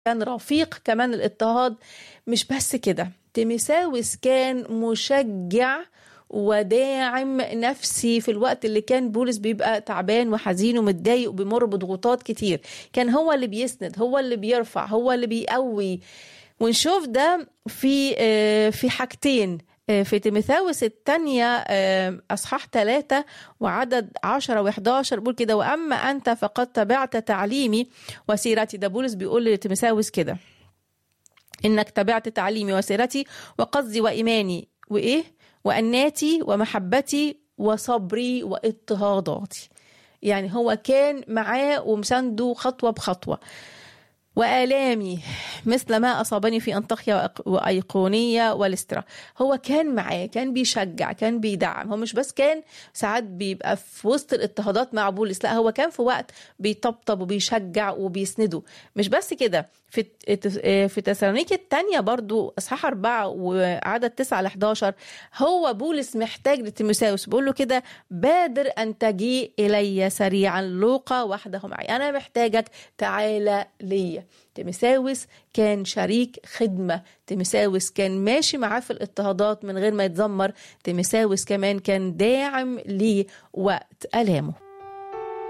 كان رفيق كمان الاضطهاد مش بس كده تيميساوس كان مشجع وداعم نفسي في الوقت اللي كان بولس بيبقى تعبان وحزين ومتضايق وبيمر بضغوطات كتير كان هو اللي بيسند هو اللي بيرفع هو اللي بيقوي ونشوف ده في في حاجتين في تيموثاوس الثانية أصحاح ثلاثة وعدد عشرة و11 بيقول كده وأما أنت فقد تبعت تعليمي وسيرتي ده بولس بيقول لتيموثاوس كده إنك تبعت تعليمي وسيرتي وقصدي وإيماني وإيه وأناتي ومحبتي وصبري واضطهاداتي يعني هو كان معاه ومسانده خطوة بخطوة وآلامي مثل ما أصابني في أنطاكيا وأيقونية والسترا هو كان معاه كان بيشجع كان بيدعم هو مش بس كان ساعات بيبقى في وسط الاضطهادات مع بولس لا هو كان في وقت بيطبطب وبيشجع وبيسنده مش بس كده في في تسالونيكي الثانية برضو إصحاح أربعة وعدد تسعة ل 11 هو بولس محتاج لتيموساوس بيقول له كده بادر أن تجيء إلي سريعا لوقا وحده معي أنا محتاجك تعالى ليا تيمساوس كان شريك خدمة تيمساوس كان ماشي معاه في الاضطهادات من غير ما يتذمر تيمساوس كمان كان داعم ليه وقت ألامه